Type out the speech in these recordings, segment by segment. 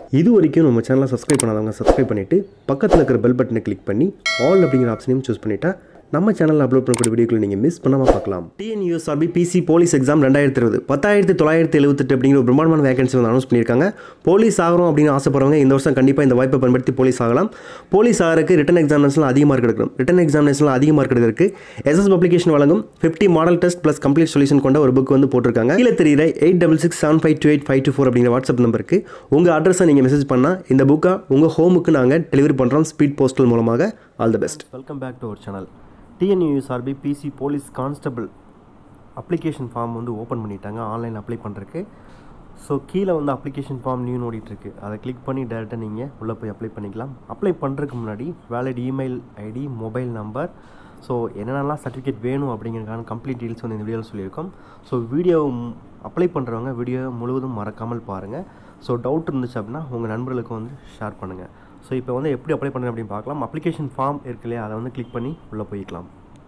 இது வரைக்கும் நம்ம சேனலை சப்ஸ்கிரைப் பண்ணாதவங்க சப்ஸ்கிரைப் பண்ணிவிட்டு பக்கத்தில் இருக்கிற பெல் பட்டனை கிளிக் பண்ணி ஆல் அப்படிங்கிற ஆப்ஷனையும் சூஸ் பண்ணிட்டா நம்ம சேனலில் அப்லோட் பண்ணக்கூடிய வீடியோக்களை நீங்கள் மிஸ் பண்ணாமல் பார்க்கலாம் டிஎன்யூஎஸ்ஆர்பி பிசி போலீஸ் எக்ஸாம் ரெண்டாயிரத்தி இருபது பத்தாயிரத்தி தொள்ளாயிரத்தி எழுபத்தெட்டு அப்படிங்கிற ஒரு பிரம்மாண்டமான வேகன்சி வந்து அனௌன்ஸ் பண்ணியிருக்காங்க போலீஸ் ஆகிறோம் அப்படின்னு ஆசைப்படுறவங்க இந்த வருஷம் கண்டிப்பாக இந்த வாய்ப்பை பயன்படுத்தி போலீஸ் ஆகலாம் போலீஸ் ஆகிறதுக்கு ரிட்டன் எக்ஸாமினேஷனில் அதிக மார்க் எடுக்கணும் ரிட்டன் எக்ஸாமினேஷனில் அதிக மார்க் எடுக்கிறதுக்கு எஸ்எஸ் பப்ளிகேஷன் வழங்கும் fifty model test plus complete solution கொண்ட ஒரு புக் வந்து போட்டிருக்காங்க கீழே தெரியுற eight double six seven five two eight five two four அப்படிங்கிற வாட்ஸ்அப் நம்பருக்கு உங்கள் அட்ரஸை நீங்கள் மெசேஜ் பண்ணால் இந்த புக்கை உங்கள் ஹோமுக்கு நாங்கள் டெலிவரி பண்ணுறோம் ஸ்பீட் போஸ்டல் மூலமாக all the best welcome back to our channel TNUSRB PC police constable application form வந்து ஓப்பன் பண்ணிட்டாங்க ஆன்லைன் அப்ளை பண்ணுறதுக்கு ஸோ கீழே வந்து அப்ளிகேஷன் ஃபார்ம் நியூ ஓடிட்டுருக்கு அதை கிளிக் பண்ணி டேரெக்டாக நீங்கள் உள்ளே போய் அப்ளை பண்ணிக்கலாம் அப்ளை பண்ணுறதுக்கு முன்னாடி valid email ID mobile number so என்னென்னலாம் சர்டிஃபிகேட் வேணும் அப்படிங்கிறதுக்கான கம்ப்ளீட் டீல்ஸ் வந்து இந்த வீடியோவில் சொல்லியிருக்கோம் ஸோ வீடியோ அப்ளை பண்ணுறவங்க வீடியோ முழுவதும் மறக்காமல் பாருங்கள் ஸோ டவுட் இருந்துச்சு அப்படின்னா உங்கள் நண்பர்களுக்கு வந்து ஷேர் பண்ணுங்கள் ஸோ இப்போ வந்து எப்படி அப்ளை பண்ணுறது அப்படின்னு பார்க்கலாம் அப்ளிகேஷன் ஃபார்ம் இருக்கு இல்லையா அதை வந்து கிளிக் பண்ணி உள்ளே போய்க்கலாம்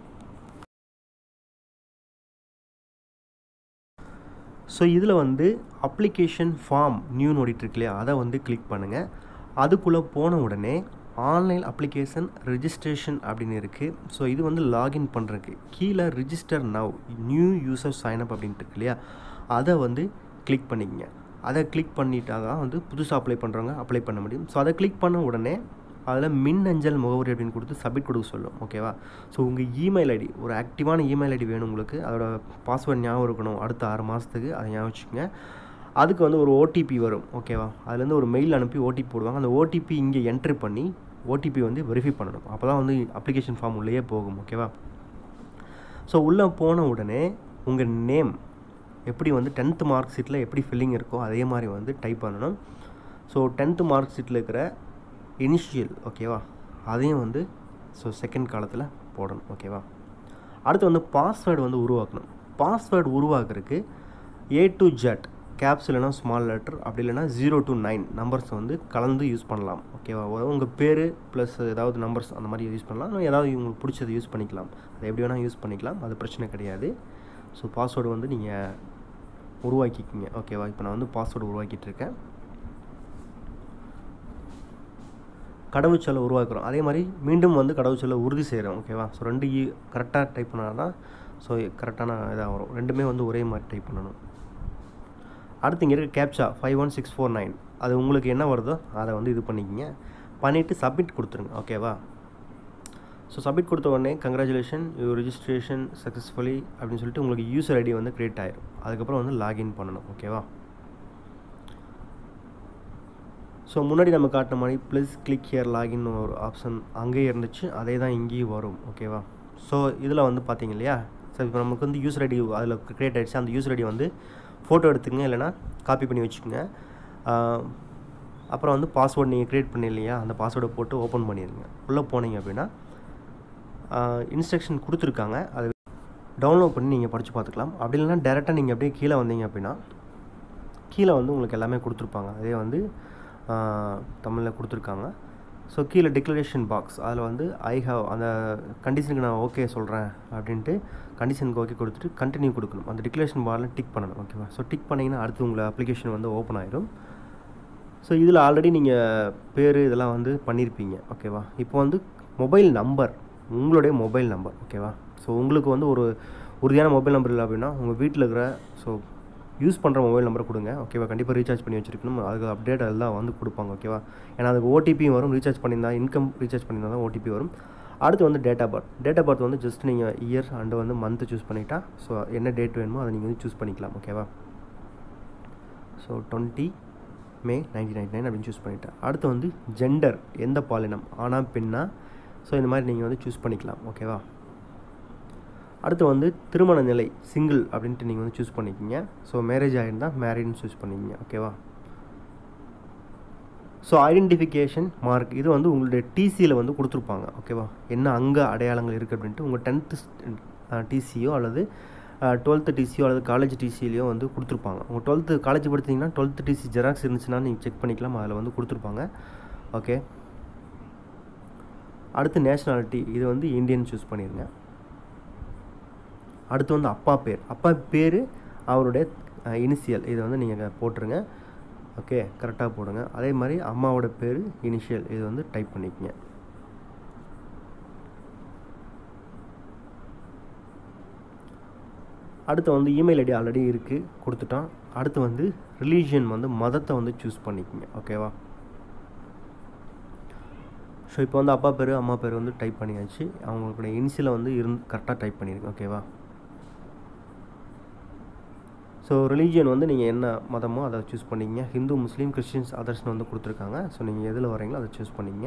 ஸோ இதில் வந்து அப்ளிகேஷன் ஃபார்ம் நியூ ஓடிட்டுருக்கு இல்லையா அதை வந்து கிளிக் பண்ணுங்கள் அதுக்குள்ளே போன உடனே ஆன்லைன் அப்ளிகேஷன் ரிஜிஸ்ட்ரேஷன் அப்படின்னு இருக்குது ஸோ இது வந்து லாகின் பண்ணுறதுக்கு கீழே register now new user sign up அப்படின்ட்டு இருக்கு இல்லையா அதை வந்து கிளிக் பண்ணிக்கங்க அதை கிளிக் பண்ணிட்டா தான் வந்து புதுசாக அப்ளை பண்ணுறவங்க அப்ளை பண்ண முடியும் ஸோ அதை கிளிக் பண்ண உடனே அதில் மின் அஞ்சல் முகவரி அப்படின்னு கொடுத்து சப்மிட் கொடுக்க சொல்லும் ஓகேவா ஸோ உங்கள் இமெயில் ஐடி ஒரு ஆக்டிவான இமெயில் ஐடி வேணும் உங்களுக்கு அதோட பாஸ்வேர்ட் ஞாபகம் இருக்கணும் அடுத்த ஆறு மாதத்துக்கு அதை ஞாபகம் வச்சுக்கோங்க அதுக்கு வந்து ஒரு ஓடிபி வரும் ஓகேவா அதுலேருந்து ஒரு மெயில் அனுப்பி ஓடிபி போடுவாங்க அந்த ஓடிபி இங்கே என்ட்ரி பண்ணி ஓடிபி வந்து வெரிஃபை பண்ணணும் அப்போ தான் வந்து அப்ளிகேஷன் ஃபார்ம் உள்ளேயே போகும் ஓகேவா ஸோ உள்ளே போன உடனே உங்கள் நேம் எப்படி வந்து டென்த்து மார்க் ஷீட்டில் எப்படி ஃபில்லிங் இருக்கோ அதே மாதிரி வந்து டைப் பண்ணணும் ஸோ டென்த்து மார்க் ஷீட்டில் இருக்கிற இனிஷியல் ஓகேவா அதையும் வந்து ஸோ செகண்ட் காலத்தில் போடணும் ஓகேவா அடுத்து வந்து பாஸ்வேர்டு வந்து உருவாக்கணும் பாஸ்வேர்டு உருவாக்குறதுக்கு ஏ டு ஜெட் கேப்ஸ் இல்லைனா ஸ்மால் லெட்டர் அப்படி இல்லைனா ஜீரோ டு நைன் நம்பர்ஸ் வந்து கலந்து யூஸ் பண்ணலாம் ஓகேவா உங்கள் பேர் ப்ளஸ் ஏதாவது நம்பர்ஸ் அந்த மாதிரி யூஸ் பண்ணலாம் இல்லை ஏதாவது உங்களுக்கு பிடிச்சது யூஸ் பண்ணிக்கலாம் அது எப்படி வேணால் யூஸ் பண்ணிக்கலாம் அது பிரச்சனை கிடையாது ஸோ பாஸ்வேர்டு வந்து நீங்கள் உருவாக்கிக்கிங்க ஓகேவா இப்போ நான் வந்து பாஸ்வேர்டு உருவாக்கிட்டு இருக்கேன் கடவுச்சொல்லை உருவாக்குறோம் அதே மாதிரி மீண்டும் வந்து கடவுச்சொல்லை உறுதி செய்கிறோம் ஓகேவா ஸோ ரெண்டு ஈ கரெக்டாக டைப் பண்ணால் தான் ஸோ கரெக்டான இதாக வரும் ரெண்டுமே வந்து ஒரே மாதிரி டைப் பண்ணணும் அடுத்து இங்கே இருக்க captcha five one six four nine அது உங்களுக்கு என்ன வருதோ அதை வந்து இது பண்ணிக்கிங்க பண்ணிவிட்டு சப்மிட் கொடுத்துருங்க ஓகேவா ஸோ சப்மிட் கொடுத்த உடனே கங்க்ராச்சுலேஷன் யூ ரிஜிஸ்ட்ரேஷன் சக்ஸஸ்ஃபுல்லி அப்படின்னு சொல்லிட்டு உங்களுக்கு யூசர் ஐடி வந்து க்ரியேட் ஆயிரும் அதுக்கப்புறம் வந்து லாகின் பண்ணணும் ஓகேவா ஸோ முன்னாடி நம்ம காட்டின மாதிரி ப்ளஸ் கிளிக் ஹியர் லாகின் ஒரு ஆப்ஷன் அங்கேயே இருந்துச்சு அதே தான் இங்கேயும் வரும் ஓகேவா ஸோ இதில் வந்து பார்த்தீங்க இல்லையா ஸோ இப்போ நமக்கு வந்து யூசர் ஐடி அதில் க்ரியேட் ஆகிடுச்சு அந்த யூசர் ஐடி வந்து ஃபோட்டோ எடுத்துங்க இல்லைனா காப்பி பண்ணி வச்சுக்கோங்க அப்புறம் வந்து பாஸ்வேர்டு நீங்கள் க்ரியேட் பண்ணி இல்லையா அந்த பாஸ்வேர்டை போட்டு ஓப்பன் பண்ணிடுங்க உள்ளே போனீங்க அப்படின்னா இன்ஸ்ட்ரக்ஷன் கொடுத்துருக்காங்க அதை டவுன்லோட் பண்ணி நீங்கள் படித்து பார்த்துக்கலாம் அப்படி இல்லைனா டேரெக்டாக நீங்கள் அப்படியே கீழே வந்தீங்க அப்படின்னா கீழே வந்து உங்களுக்கு எல்லாமே கொடுத்துருப்பாங்க அதே வந்து தமிழில் கொடுத்துருக்காங்க ஸோ கீழே டிக்ளரேஷன் பாக்ஸ் அதில் வந்து ஐ ஹவ் அந்த கண்டிஷனுக்கு நான் ஓகே சொல்கிறேன் அப்படின்ட்டு கண்டிஷனுக்கு ஓகே கொடுத்துட்டு கண்டினியூ கொடுக்கணும் அந்த டிக்ளரேஷன் பாரில் டிக் பண்ணணும் ஓகேவா ஸோ டிக் பண்ணிங்கன்னா அடுத்து உங்களை அப்ளிகேஷன் வந்து ஓப்பன் ஆயிடும் ஸோ இதில் ஆல்ரெடி நீங்கள் பேர் இதெல்லாம் வந்து பண்ணியிருப்பீங்க ஓகேவா இப்போ வந்து மொபைல் நம்பர் உங்களுடைய மொபைல் நம்பர் ஓகேவா ஸோ உங்களுக்கு வந்து ஒரு உறுதியான மொபைல் நம்பர் இல்லை அப்படின்னா உங்கள் வீட்டில் இருக்கிற ஸோ யூஸ் பண்ணுற மொபைல் நம்பரை கொடுங்க ஓகேவா கண்டிப்பாக ரீசார்ஜ் பண்ணி வச்சுருக்கணும் அதுக்கு அப்டேட் எல்லாம் வந்து கொடுப்பாங்க ஓகேவா ஏன்னா அதுக்கு ஓடிபியும் வரும் ரீசார்ஜ் பண்ணியிருந்தா இன்கம் ரீசார்ஜ் பண்ணியிருந்தா தான் ஓடிபி வரும் அடுத்து வந்து date of birth date of birth வந்து ஜஸ்ட் நீங்கள் இயர் அண்டு வந்து மந்த்து சூஸ் பண்ணிட்டா ஸோ என்ன டேட் வேணுமோ அதை நீங்கள் வந்து சூஸ் பண்ணிக்கலாம் ஓகேவா so twenty May nineteen ninety nine அப்படின்னு சூஸ் பண்ணிட்டேன் அடுத்து வந்து ஜெண்டர் எந்த பாலினம் ஆனா பெண்ணா ஸோ இந்த மாதிரி நீங்கள் வந்து சூஸ் பண்ணிக்கலாம் ஓகேவா அடுத்து வந்து திருமண நிலை சிங்கிள் அப்படின்ட்டு நீங்கள் வந்து சூஸ் பண்ணிக்கிங்க ஸோ மேரேஜ் ஆகிருந்தால் மேரிட்னு சூஸ் பண்ணிக்கிங்க ஓகேவா ஸோ ஐடென்டிஃபிகேஷன் மார்க் இது வந்து உங்களுடைய டிசியில் வந்து கொடுத்துருப்பாங்க ஓகேவா என்ன அங்கே அடையாளங்கள் இருக்குது அப்படின்ட்டு உங்கள் டென்த்து டிசியோ அல்லது டுவெல்த்து டிசியோ அல்லது காலேஜ் டிசிலையோ வந்து கொடுத்துருப்பாங்க உங்கள் டுவெல்த்து காலேஜ் படித்தீங்கன்னா டுவெல்த்து டிசி ஜெராக்ஸ் இருந்துச்சுன்னா நீங்கள் செக் பண்ணிக்கலாம் அதில் வந்து கொடுத்துருப்பாங்க ஓகே அடுத்து நேஷ்னாலிட்டி இது வந்து இந்தியன் சூஸ் பண்ணிடுங்க அடுத்து வந்து அப்பா பேர் அப்பா பேர் அவருடைய இனிஷியல் இதை வந்து நீங்கள் போட்டுருங்க ஓகே கரெக்டாக போடுங்க அதே மாதிரி அம்மாவோட பேர் இனிஷியல் இது வந்து டைப் பண்ணிக்கங்க அடுத்து வந்து இமெயில் ஐடி ஆல்ரெடி இருக்குது கொடுத்துட்டோம் அடுத்து வந்து ரிலீஜியன் வந்து மதத்தை வந்து சூஸ் பண்ணிக்கங்க ஓகேவா ஸோ இப்போ வந்து அப்பா பேர் அம்மா பேர் வந்து டைப் பண்ணியாச்சு அவங்களுடைய இனிஷியலை வந்து இருந்து கரெக்டாக டைப் பண்ணிடுங்க ஓகேவா ஸோ ரிலீஜியன் வந்து நீங்கள் என்ன மதமோ அதை சூஸ் பண்ணிங்க ஹிந்து முஸ்லீம் கிறிஸ்டின்ஸ் அதர்ஸ்னு வந்து கொடுத்துருக்காங்க ஸோ நீங்கள் எதில் வரீங்களோ அதை சூஸ் பண்ணிங்க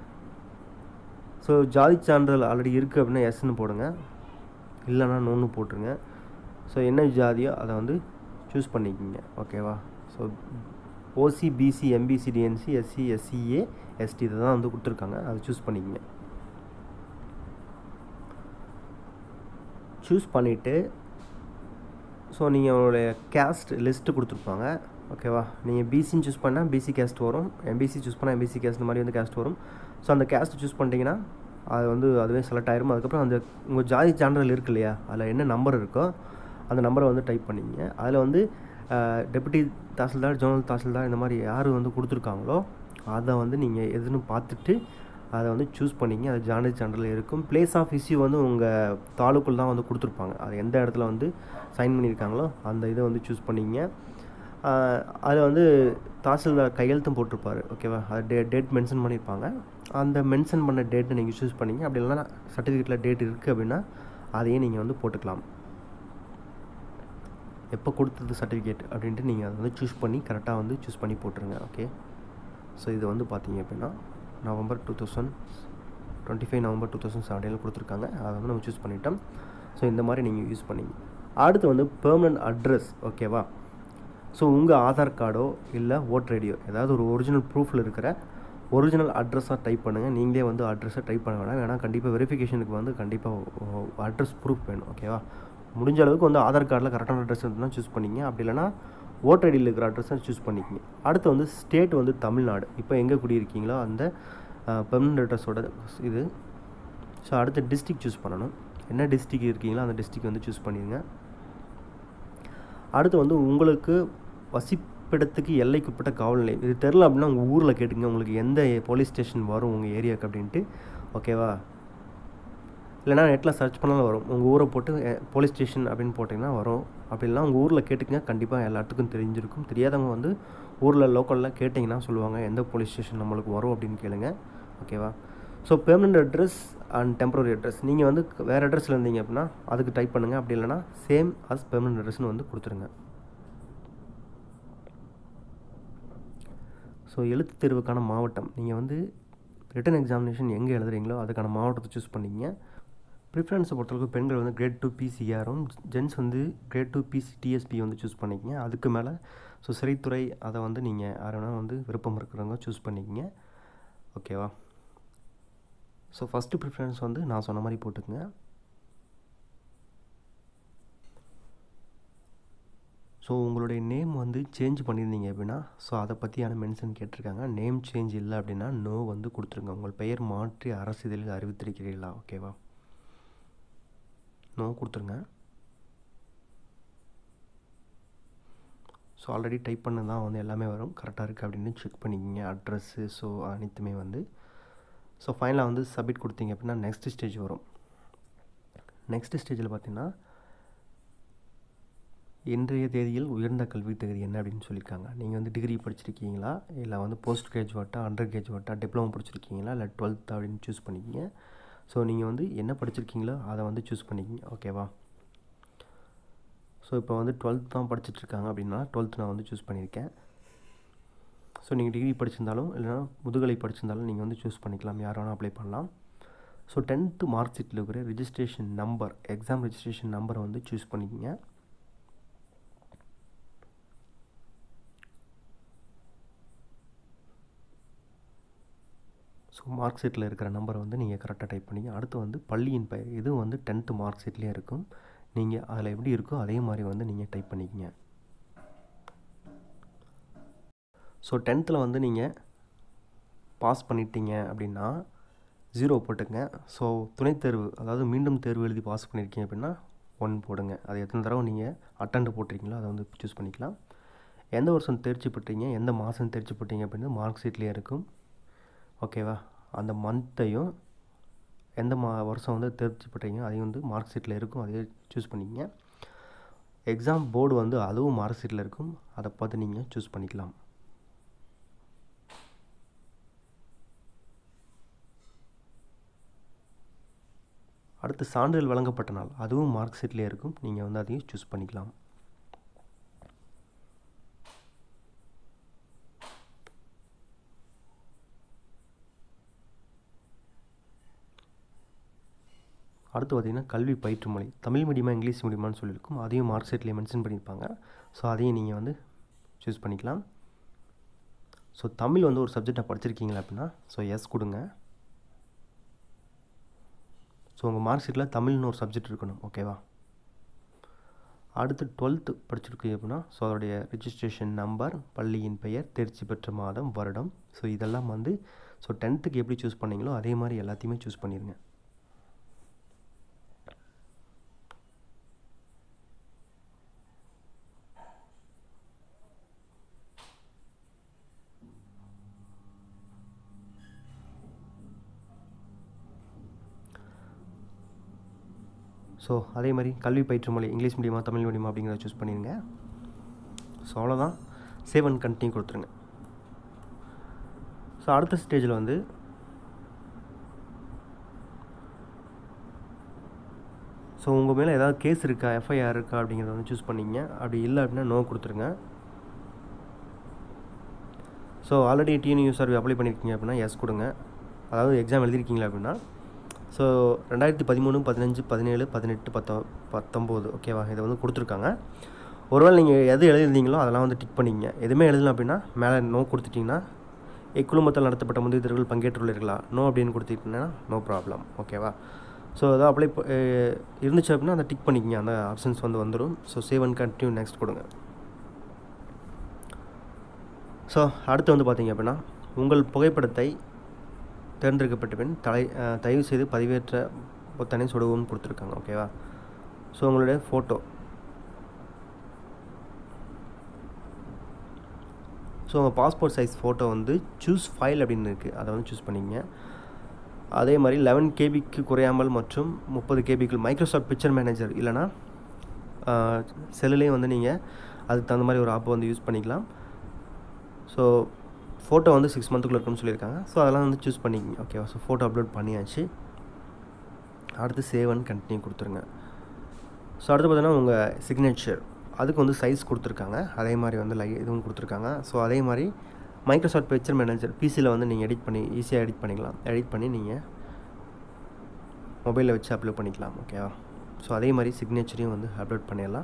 ஸோ ஜாதி சான்றிதழ் ஆல்ரெடி இருக்குது அப்படின்னா எஸ்ன்னு போடுங்க இல்லைன்னா நோன்னு போட்டுருங்க ஸோ என்ன ஜாதியோ அதை வந்து சூஸ் பண்ணிக்கிங்க ஓகேவா so OC BC MBC DNC SC SCA ST இதை தான் வந்து கொடுத்துருக்காங்க அதை சூஸ் பண்ணிக்கங்க சூஸ் பண்ணிவிட்டு ஸோ நீங்கள் உங்களுடைய கேஸ்ட் லிஸ்ட்டு கொடுத்துருப்பாங்க ஓகேவா நீங்கள் பிசின்னு சூஸ் பண்ணால் பிசி கேஸ்ட் வரும் எம்பிசி சூஸ் பண்ணால் எம்பிசி கேஸ்ட் மாதிரி வந்து கேஸ்ட் வரும் ஸோ அந்த கேஸ்ட் சூஸ் பண்ணிட்டீங்கன்னா அது வந்து அதுவே செலக்ட் ஆயிரும் அதுக்கப்புறம் அந்த உங்கள் ஜாதி சான்றிதழ் இருக்கு இல்லையா அதில் என்ன நம்பர் இருக்கோ அந்த நம்பரை வந்து டைப் பண்ணிங்க அதில் வந்து டெபுட்டி தாசில்தார் ஜோனல் தாசில்தார் இந்த மாதிரி யார் வந்து கொடுத்துருக்காங்களோ அதை வந்து நீங்கள் எதுன்னு பார்த்துட்டு அதை வந்து சூஸ் பண்ணிங்க அது ஜானதி சான்றிதழ் இருக்கும் பிளேஸ் ஆஃப் இஷ்யூ வந்து உங்கள் தாலுக்குள் தான் வந்து கொடுத்துருப்பாங்க அது எந்த இடத்துல வந்து சைன் பண்ணியிருக்காங்களோ அந்த இதை வந்து சூஸ் பண்ணிங்க அதில் வந்து தாசில்தார் கையெழுத்தும் போட்டிருப்பார் ஓகேவா அது டே டேட் மென்ஷன் பண்ணியிருப்பாங்க அந்த மென்ஷன் பண்ண டேட்டை நீங்கள் சூஸ் பண்ணிங்க அப்படி இல்லைனா சர்டிஃபிகேட்டில் டேட் இருக்குது அப்படின்னா அதையும் நீங்கள் வந்து போட்டுக்கலாம் எப்போ கொடுத்தது சர்டிஃபிகேட் அப்படின்ட்டு நீங்கள் அதை வந்து சூஸ் பண்ணி கரெக்டாக வந்து சூஸ் பண்ணி போட்டுருங்க ஓகே ஸோ இது வந்து பார்த்தீங்க அப்படின்னா November two thousand twenty five November two thousand செவன்டீனில் கொடுத்துருக்காங்க அதை வந்து நம்ம சூஸ் பண்ணிட்டோம் ஸோ இந்த மாதிரி நீங்கள் யூஸ் பண்ணிங்க அடுத்து வந்து பெர்மனன்ட் அட்ரஸ் ஓகேவா ஸோ உங்கள் ஆதார் கார்டோ இல்லை ஓட்டர் ஐடியோ ஏதாவது ஒரு ஒரிஜினல் ப்ரூஃபில் இருக்கிற ஒரிஜினல் அட்ரஸாக டைப் பண்ணுங்கள் நீங்களே வந்து அட்ரஸை டைப் பண்ண வேணாம் ஏன்னா கண்டிப்பாக வெரிஃபிகேஷனுக்கு வந்து கண்டிப்பாக அட்ரஸ் ப்ரூஃப் வேணும் ஓகேவா முடிஞ்ச அளவுக்கு வந்து ஆதார் கார்டில் கரெக்டான அட்ரஸ் இருந்தால் சூஸ் பண்ணிங்க அப்படி இல்லைனா ஓட்டர் ஐடியில் இருக்கிற அட்ரஸை சூஸ் பண்ணிக்கிங்க அடுத்து வந்து ஸ்டேட் வந்து தமிழ்நாடு இப்போ எங்கே குடியிருக்கீங்களோ அந்த பெர்மனன்ட் அட்ரஸோட இது ஸோ அடுத்து டிஸ்ட்ரிக் சூஸ் பண்ணணும் என்ன டிஸ்ட்ரிக் இருக்கீங்களோ அந்த டிஸ்ட்ரிக் வந்து சூஸ் பண்ணிடுங்க அடுத்து வந்து உங்களுக்கு வசிப்பிடத்துக்கு எல்லைக்குட்பட்ட காவல் நிலையம் இது தெரில அப்படின்னா உங்கள் ஊரில் கேட்டுங்க உங்களுக்கு எந்த போலீஸ் ஸ்டேஷன் வரும் உங்கள் ஏரியாவுக்கு அப்படின்ட்டு ஓகேவா இல்லைனா நெட்டில் சர்ச் பண்ணாலும் வரும் உங்கள் ஊரை போட்டு போலீஸ் ஸ்டேஷன் அப்படின்னு போட்டிங்கன்னா வரும் அப்படின்னா உங்கள் ஊரில் கேட்டுங்க கண்டிப்பாக எல்லாத்துக்கும் தெரிஞ்சிருக்கும் தெரியாதவங்க வந்து ஊரில் லோக்கலில் கேட்டிங்கன்னா சொல்லுவாங்க எந்த போலீஸ் ஸ்டேஷன் நம்மளுக்கு வரும் அப்படின்னு கேளுங்க ஓகேவா so permanent address and temporary address நீங்கள் வந்து வேறு அட்ரஸில் இருந்தீங்க அப்படின்னா அதுக்கு டைப் பண்ணுங்கள் அப்படி இல்லைனா சேம் அஸ் பெர்மனண்ட் அட்ரஸ்னு வந்து கொடுத்துருங்க ஸோ எழுத்து தேர்வுக்கான மாவட்டம் நீங்கள் வந்து ரிட்டன் எக்ஸாமினேஷன் எங்கே எழுதுறீங்களோ அதுக்கான மாவட்டத்தை சூஸ் பண்ணிங்க ப்ரிஃபரன்ஸை பொறுத்தளவுக்கு பெண்கள் வந்து கிரேட் டூ பிசிஆரும் ஜென்ஸ் வந்து கிரேட் டூ பிசி டிஎஸ்பி வந்து சூஸ் பண்ணிக்கங்க அதுக்கு மேலே ஸோ சிறைத்துறை அதை வந்து நீங்கள் யாருன்னா வந்து விருப்பம் இருக்கிறவங்க சூஸ் பண்ணிக்கங்க ஓகேவா ஸோ ஃபஸ்ட்டு ப்ரிஃபரன்ஸ் வந்து நான் சொன்ன மாதிரி போட்டுக்கங்க ஸோ உங்களுடைய நேம் வந்து சேஞ்ச் பண்ணியிருந்தீங்க அப்படின்னா ஸோ அதை பற்றியான மென்ஷன் கேட்டிருக்காங்க நேம் சேஞ்ச் இல்லை அப்படின்னா நோ வந்து கொடுத்துருங்க உங்கள் பெயர் மாற்றி அரசிதழில் அறிவித்திருக்கிறீர்களா ஓகேவா நோ கொடுத்துருங்க ஸோ ஆல்ரெடி டைப் பண்ண தான் வந்து எல்லாமே வரும் கரெக்டாக இருக்குது அப்படின்னு செக் பண்ணிக்கிங்க அட்ரஸ்ஸு ஸோ அனைத்துமே வந்து ஸோ ஃபைனலாக வந்து சப்மிட் கொடுத்தீங்க அப்படின்னா நெக்ஸ்ட் ஸ்டேஜ் வரும் நெக்ஸ்ட் ஸ்டேஜில் பார்த்தீங்கன்னா இன்றைய தேதியில் உயர்ந்த கல்வி தகுதி என்ன அப்படின்னு சொல்லியிருக்காங்க நீங்கள் வந்து டிகிரி படிச்சிருக்கீங்களா இல்லை வந்து போஸ்ட் கிராஜுவேட்டாக அண்டர் கிராஜுவேட்டாக டிப்ளமோ படிச்சிருக்கீங்களா இல்லை டுவெல்த் அப்படின்னு சூஸ் பண்ணிக்கிங்க ஸோ நீங்கள் வந்து என்ன படிச்சிருக்கீங்களோ அதை வந்து சூஸ் பண்ணிக்கிங்க ஓகேவா ஸோ இப்போ வந்து டுவெல்த் தான் படிச்சிட்ருக்காங்க அப்படின்னா டுவெல்த் நான் வந்து சூஸ் பண்ணியிருக்கேன் ஸோ நீங்கள் டிகிரி படிச்சிருந்தாலும் இல்லைனா முதுகலை படிச்சிருந்தாலும் நீங்கள் வந்து சூஸ் பண்ணிக்கலாம் யார் வேணால் அப்ளை பண்ணலாம் ஸோ டென்த்து மார்க் ஷீட்டில் இருக்கிற ரிஜிஸ்ட்ரேஷன் நம்பர் எக்ஸாம் ரிஜிஸ்ட்ரேஷன் நம்பரை வந்து சூஸ் பண்ணிக்கங்க ஸோ மார்க் ஷீட்டில் இருக்கிற நம்பரை வந்து நீங்கள் கரெக்டாக டைப் பண்ணிங்க அடுத்து வந்து பள்ளியின் பெயர் இதுவும் வந்து டென்த்து மார்க் ஷீட்லேயே இருக்கும் நீங்கள் அதில் எப்படி இருக்கோ அதே மாதிரி வந்து நீங்கள் டைப் பண்ணிக்கங்க ஸோ டென்த்தில் வந்து நீங்கள் பாஸ் பண்ணிட்டீங்க அப்படின்னா ஜீரோ போட்டுங்க ஸோ துணைத் தேர்வு அதாவது மீண்டும் தேர்வு எழுதி பாஸ் பண்ணியிருக்கீங்க அப்படின்னா ஒன் போடுங்க அது எத்தனை தடவை நீங்கள் அட்டண்ட் போட்டிருக்கீங்களோ அதை வந்து சூஸ் பண்ணிக்கலாம் எந்த வருஷம் தேர்ச்சி பெற்றீங்க எந்த மாதம் தேர்ச்சி பெற்றீங்க அப்படின்னு மார்க் ஷீட்லேயே இருக்கும் ஓகேவா அந்த மந்த்தையும் எந்த மா வருஷம் வந்து தேர்ச்சி பெற்றீங்க அதையும் வந்து மார்க் ஷீட்டில் இருக்கும் அதையே சூஸ் பண்ணிக்கங்க எக்ஸாம் போர்டு வந்து அதுவும் மார்க் ஷீட்டில் இருக்கும் அதை பார்த்து நீங்கள் சூஸ் பண்ணிக்கலாம் அடுத்து சான்றிதழ் வழங்கப்பட்ட நாள் அதுவும் மார்க் ஷீட்லேயே இருக்கும் நீங்கள் வந்து அதையும் சூஸ் பண்ணிக்கலாம் அடுத்து பார்த்திங்கன்னா கல்வி பயிற்று மொழி தமிழ் மீடியமாக இங்கிலீஷ் மீடியமானு சொல்லியிருக்கும் அதையும் மார்க் ஷீட்லேயே மென்ஷன் பண்ணியிருப்பாங்க ஸோ அதையும் நீங்கள் வந்து சூஸ் பண்ணிக்கலாம் ஸோ தமிழ் வந்து ஒரு சப்ஜெக்டை படிச்சிருக்கீங்களா அப்படின்னா ஸோ எஸ் கொடுங்க ஸோ உங்கள் மார்க் ஷீட்டில் தமிழ்னு ஒரு சப்ஜெக்ட் இருக்கணும் ஓகேவா அடுத்து டுவெல்த்து படிச்சிருக்கீங்க அப்படின்னா ஸோ அதோடைய ரிஜிஸ்ட்ரேஷன் நம்பர் பள்ளியின் பெயர் தேர்ச்சி பெற்ற மாதம் வருடம் ஸோ இதெல்லாம் வந்து ஸோ டென்த்துக்கு எப்படி சூஸ் பண்ணீங்களோ அதே மாதிரி எல்லாத்தையுமே சூஸ் பண்ணிடுங்க ஸோ அதே மாதிரி கல்வி பயிற்று மொழி இங்கிலீஷ் மீடியமா தமிழ் மீடியமா அப்படிங்கிறத சூஸ் பண்ணிடுங்க ஸோ அவ்வளோதான் சேவ் அண்ட் கண்டினியூ கொடுத்துருங்க ஸோ அடுத்த ஸ்டேஜில் வந்து ஸோ உங்கள் மேலே ஏதாவது கேஸ் இருக்கா எஃப்ஐஆர் இருக்கா அப்படிங்கிறத வந்து சூஸ் பண்ணிங்க அப்படி இல்லை அப்படின்னா நோ கொடுத்துருங்க so already TNUSRB apply பண்ணியிருக்கீங்க அப்படின்னா எஸ் கொடுங்க அதாவது எக்ஸாம் எழுதிருக்கீங்களா அப்படின்னா ஸோ ரெண்டாயிரத்தி பதிமூணு பதினஞ்சு பதினேழு பதினெட்டு பத்தொ பத்தொம்போது ஓகேவா இதை வந்து கொடுத்துருக்காங்க ஒருவேளை நீங்கள் எது எழுதிருந்தீங்களோ அதெல்லாம் வந்து டிக் பண்ணிங்க எதுவுமே எழுதலாம் அப்படின்னா மேலே நோ கொடுத்துட்டிங்கன்னா இக்குழுமத்தில் நடத்தப்பட்ட முதிர்தர்கள் பங்கேற்றுள்ளீர்களா நோ அப்படின்னு கொடுத்துட்டிங்கன்னா நோ ப்ராப்ளம் ஓகேவா ஸோ அதை அப்ளை இருந்துச்சு அப்படின்னா அதை டிக் பண்ணிக்கிங்க அந்த ஆப்ஷன்ஸ் வந்து வந்துடும் so save and continue next கொடுங்க ஸோ அடுத்து வந்து பார்த்தீங்க அப்படின்னா உங்கள் புகைப்படத்தை தேர்ந்தெடுக்கப்பட்ட பின் தலை தயவு செய்து பதிவேற்ற பொத்தனை சுடவும் கொடுத்துருக்காங்க ஓகேவா ஸோ உங்களுடைய ஃபோட்டோ ஸோ உங்கள் பாஸ்போர்ட் சைஸ் ஃபோட்டோ வந்து சூஸ் ஃபைல் அப்படின்னு இருக்குது அதை வந்து சூஸ் பண்ணிங்க அதே மாதிரி லெவன் கேபிக்கு குறையாமல் மற்றும் முப்பது கேபிக்கு மைக்ரோசாஃப்ட் பிக்சர் மேனேஜர் இல்லைனா செல்லுலேயும் வந்து நீங்கள் அதுக்கு தகுந்த மாதிரி ஒரு ஆப்பை வந்து யூஸ் பண்ணிக்கலாம் ஸோ ஃபோட்டோ வந்து சிக்ஸ் மந்த்துக்குள்ளே இருக்குன்னு சொல்லியிருக்காங்க ஸோ அதெல்லாம் வந்து சூஸ் பண்ணிக்கிங்க ஓகேவா ஸோ ஃபோட்டோ அப்லோட் பண்ணியாச்சு அடுத்து சேவ் அண்ட் கண்டினியூ கொடுத்துருங்க ஸோ அடுத்து பார்த்தீங்கன்னா உங்கள் சிக்னேச்சர் அதுக்கு வந்து சைஸ் கொடுத்துருக்காங்க அதே மாதிரி வந்து லை இதுவும் கொடுத்துருக்காங்க ஸோ அதே மாதிரி மைக்ரோசாஃப்ட் பிக்சர் மேனேஜர் பிசியில் வந்து நீங்கள் எடிட் பண்ணி ஈஸியாக எடிட் பண்ணிக்கலாம் எடிட் பண்ணி நீங்கள் மொபைலில் வச்சு அப்லோட் பண்ணிக்கலாம் ஓகேவா ஸோ அதே மாதிரி சிக்னேச்சரையும் வந்து அப்லோட் பண்ணிடலாம்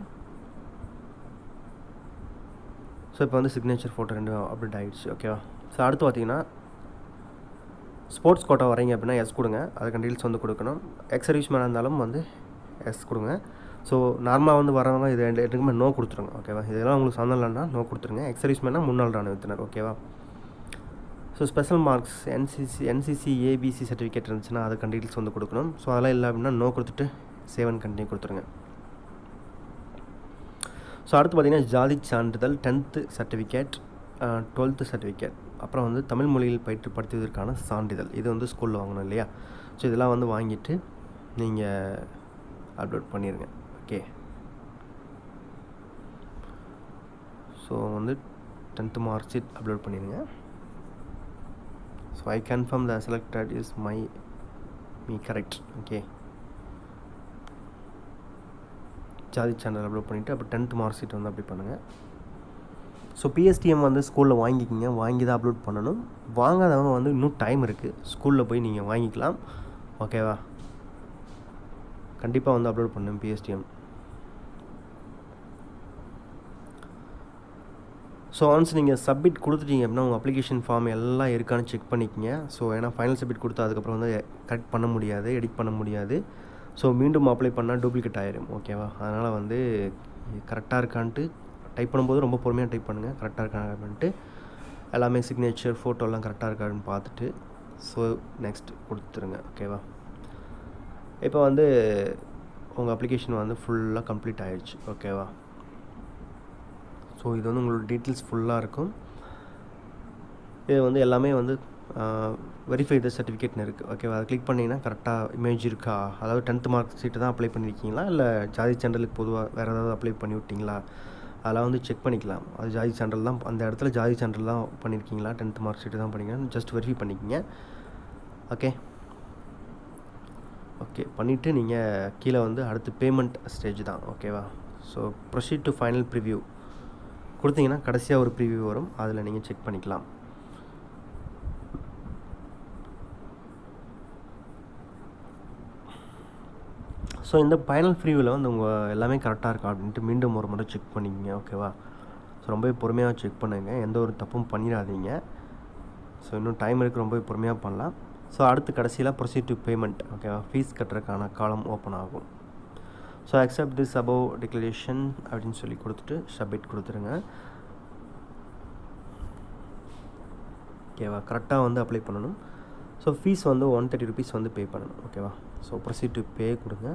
ஸோ இப்போ வந்து சிக்னேச்சர் ஃபோட்டோ ரெண்டும் அப்டேட் ஆகிடுச்சு ஓகேவா ஸோ அடுத்து பார்த்தீங்கன்னா ஸ்போர்ட்ஸ் கோட்டா வரீங்க அப்படின்னா எஸ் கொடுங்க அதுக்கு டீல்ஸ் வந்து கொடுக்கணும் எக்ஸ் சர்வீஸ் மேனாக இருந்தாலும் வந்து எஸ் கொடுங்க ஸோ நார்மலாக வந்து வரவங்க இது ரெண்டு ரெண்டுக்குமே நோ கொடுத்துருங்க ஓகேவா இதெல்லாம் உங்களுக்கு சந்தம் இல்லைன்னா நோ கொடுத்துருங்க எக்ஸ் சர்வீஸ் மேனாக முன்னாள் ராணுவத்தினர் ஓகேவா so special marks NCC NCC ABC certificate இருந்துச்சுன்னா அதுக்கு டீல்ஸ் வந்து கொடுக்கணும் ஸோ அதெல்லாம் இல்லை அப்படின்னா நோ கொடுத்துட்டு சேவன் கண்டினியூ கொடுத்துருங்க ஸோ அடுத்து பார்த்திங்கன்னா ஜாதி சான்றிதழ் டென்த்து சர்டிஃபிகேட் டுவெல்த்து சர்டிஃபிகேட் அப்புறம் வந்து தமிழ் மொழியில் பயிற்றுப்படுத்துவதற்கான சான்றிதழ் இது வந்து ஸ்கூலில் வாங்கணும் இல்லையா ஸோ இதெல்லாம் வந்து வாங்கிட்டு நீங்கள் அப்லோட் பண்ணிடுங்க ஓகே ஸோ வந்து டென்த்து மார்க் ஷீட் அப்லோட் பண்ணிடுங்க so I confirm the selected is my me correct okay ஜாதி சேனல் அப்லோட் பண்ணிவிட்டு அப்புறம் டென்த் மார்க் ஷீட் வந்து அப்படி பண்ணுங்கள் ஸோ பிஎஸ்டிஎம் வந்து ஸ்கூலில் வாங்கிக்கிங்க வாங்கி தான் அப்லோட் பண்ணணும் வாங்காதவங்க வந்து இன்னும் டைம் இருக்குது ஸ்கூலில் போய் நீங்கள் வாங்கிக்கலாம் ஓகேவா கண்டிப்பாக வந்து அப்லோட் பண்ணும் பிஎஸ்டிஎம் ஸோ ஒன்ஸ் நீங்கள் சப்மிட் கொடுத்துட்டீங்க அப்படின்னா உங்கள் அப்ளிகேஷன் ஃபார்ம் எல்லாம் இருக்கான்னு செக் பண்ணிக்கங்க ஸோ ஏன்னா ஃபைனல் சப்மிட் கொடுத்தா அதுக்கப்புறம் வந்து கரெக்ட் பண்ண முடியாது எடிட் பண்ண முடியாது ஸோ மீண்டும் அப்ளை பண்ணால் டூப்ளிகேட் ஆயிரும் ஓகேவா அதனால் வந்து கரெக்டாக இருக்கான்ட்டு டைப் பண்ணும்போது ரொம்ப பொறுமையாக டைப் பண்ணுங்கள் கரெக்டாக இருக்கான்ட்டு எல்லாமே சிக்னேச்சர் ஃபோட்டோலாம் கரெக்டாக இருக்கான்னு பார்த்துட்டு ஸோ நெக்ஸ்ட் கொடுத்துருங்க ஓகேவா இப்போ வந்து உங்கள் அப்ளிகேஷன் வந்து ஃபுல்லாக கம்ப்ளீட் ஆயிடுச்சு ஓகேவா ஸோ ஸோ இது வந்து உங்களோட டீட்டெயில்ஸ் ஃபுல்லாக இருக்கும் இது வந்து எல்லாமே வந்து வெரிஃபை த சர்டிஃபிகேட்னு இருக்குது ஓகேவா அதை கிளிக் பண்ணிங்கன்னா கரெக்டாக இமேஜ் இருக்கா அதாவது டென்த்து மார்க் ஷீட்டு தான் அப்ளை பண்ணியிருக்கீங்களா இல்லை ஜாதி சான்றிதழுக்கு பொதுவாக வேறு ஏதாவது அப்ளை பண்ணி விட்டிங்களா அதெல்லாம் வந்து செக் பண்ணிக்கலாம் அது ஜாதி சான்றிதழ் தான் அந்த இடத்துல ஜாதி சான்றிதழ் தான் பண்ணியிருக்கீங்களா டென்த்து மார்க் ஷீட்டு தான் பண்ணிக்கலாம் ஜஸ்ட் வெரிஃபை பண்ணிக்கிங்க ஓகே ஓகே பண்ணிவிட்டு நீங்கள் கீழே வந்து அடுத்து பேமெண்ட் ஸ்டேஜ் தான் ஓகேவா so proceed to final preview கொடுத்தீங்கன்னா கடைசியாக ஒரு ப்ரிவ்யூ வரும் அதில் நீங்கள் செக் பண்ணிக்கலாம் ஸோ இந்த ஃபைனல் ப்ரிவியூவில் வந்து உங்கள் எல்லாமே கரெக்டாக இருக்கா அப்படின்ட்டு மீண்டும் ஒரு முறை செக் பண்ணிக்கங்க ஓகேவா ஸோ ரொம்பவே பொறுமையாக செக் பண்ணுங்கள் எந்த ஒரு தப்பும் பண்ணிடாதீங்க ஸோ இன்னும் டைம் இருக்குது ரொம்பவே பொறுமையாக பண்ணலாம் ஸோ அடுத்து கடைசியில் ப்ரொசீட் டு பேமெண்ட் ஓகேவா ஃபீஸ் கட்டுறதுக்கான காலம் ஓப்பன் ஆகும் so accept this above declaration அப்படின்னு சொல்லி கொடுத்துட்டு சப்மிட் கொடுத்துருங்க ஓகேவா கரெக்டாக வந்து அப்ளை பண்ணணும் ஸோ ஃபீஸ் வந்து ஒன் தேர்ட்டி ருபீஸ் வந்து பே பண்ணணும் ஓகேவா ஸோ ப்ரொசீட் டு பே கொடுங்க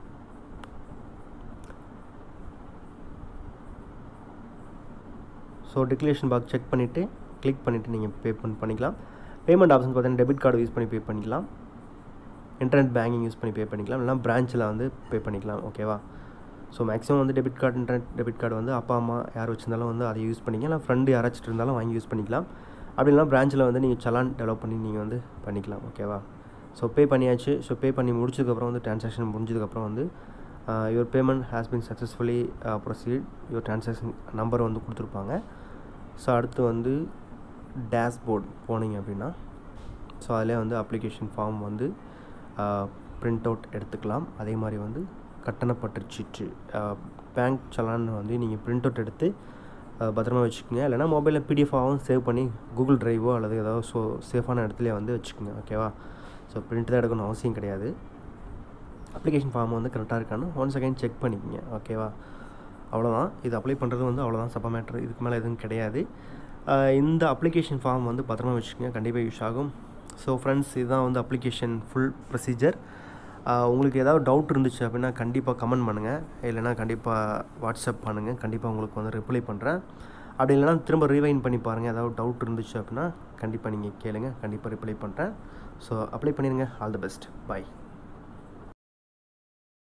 ஸோ டிக்ளரேஷன் பாக்ஸ் செக் பண்ணிவிட்டு கிளிக் பண்ணிவிட்டு நீங்கள் பே பண்ண பண்ணிக்கலாம் பேமெண்ட் ஆப்ஷன் பார்த்தீங்கன்னா டெபிட் கார்டு யூஸ் பண்ணி பே பண்ணிக்கலாம் இன்டர்நெட் பேங்கிங் யூஸ் பண்ணி பே பண்ணிக்கலாம் இல்லைனா பிரான்ச்சில் வந்து பே பண்ணிக்கலாம் ஓகேவா ஸோ மேக்ஸிமம் வந்து debit card internet debit card வந்து அப்பா அம்மா யார் வச்சிருந்தாலும் வந்து அதை யூஸ் பண்ணிக்கலாம் இல்லை ஃப்ரெண்டு யாராச்சும் இருந்தாலும் வாங்கி யூஸ் பண்ணிக்கலாம் அப்படி இல்லைனா பிரான்ச்சில் வந்து நீங்கள் சலான் டெவலப் பண்ணி நீங்கள் வந்து பண்ணிக்கலாம் ஓகேவா ஸோ பே பண்ணியாச்சு ஸோ பே பண்ணி முடிச்சதுக்கப்புறம் வந்து ட்ரான்சாக்ஷன் முடிஞ்சதுக்கப்புறம் வந்து your payment has been successfully proceed your transaction number வந்து கொடுத்துருப்பாங்க ஸோ அடுத்து வந்து டேஷ்போர்ட் போனீங்க அப்படின்னா ஸோ அதிலே வந்து அப்ளிகேஷன் ஃபார்ம் வந்து பிரிண்ட் அவுட் எடுத்துக்கலாம் அதே மாதிரி வந்து கட்டணப்பற்று சீட்டு பேங்க் சலான் வந்து நீங்கள் பிரிண்ட் அவுட் எடுத்து பத்திரமா வச்சுக்கோங்க இல்லைனா மொபைலில் பிடிஎஃபாகவும் சேவ் பண்ணி கூகுள் ட்ரைவோ அல்லது ஏதாவது ஸோ சேஃபான இடத்துல வந்து வச்சுக்கோங்க ஓகேவா ஸோ பிரிண்ட் தான் எடுக்கணும் அவசியம் கிடையாது அப்ளிகேஷன் ஃபார்ம் வந்து கரெக்டாக இருக்கான்னு ஒன் செகண்ட் செக் பண்ணிக்கோங்க ஓகேவா அவ்வளோதான் இது அப்ளை பண்ணுறது வந்து அவ்வளோதான் சப்பா மேட்ரு இதுக்கு மேலே எதுவும் கிடையாது இந்த அப்ளிகேஷன் ஃபார்ம் வந்து பத்திரமா வச்சுக்கோங்க கண்டிப்பாக யூஸ் ஆகும் ஸோ ஃப்ரெண்ட்ஸ் இதுதான் வந்து அப்ளிகேஷன் ஃபுல் ப்ரொசீஜர் உங்களுக்கு ஏதாவது டவுட் இருந்துச்சு அப்படின்னா கண்டிப்பாக கமெண்ட் பண்ணுங்கள் இல்லைனா கண்டிப்பாக வாட்ஸ்அப் பண்ணுங்கள் கண்டிப்பாக உங்களுக்கு வந்து ரிப்ளை பண்ணுறேன் அப்படி இல்லைனா திரும்ப ரீவைன் பண்ணி பாருங்கள் ஏதாவது டவுட் இருந்துச்சு அப்படின்னா கண்டிப்பாக நீங்கள் கேளுங்க கண்டிப்பாக ரிப்ளை பண்ணுறேன் ஸோ அப்ளை பண்ணிடுங்க ஆல் தி பெஸ்ட் பாய்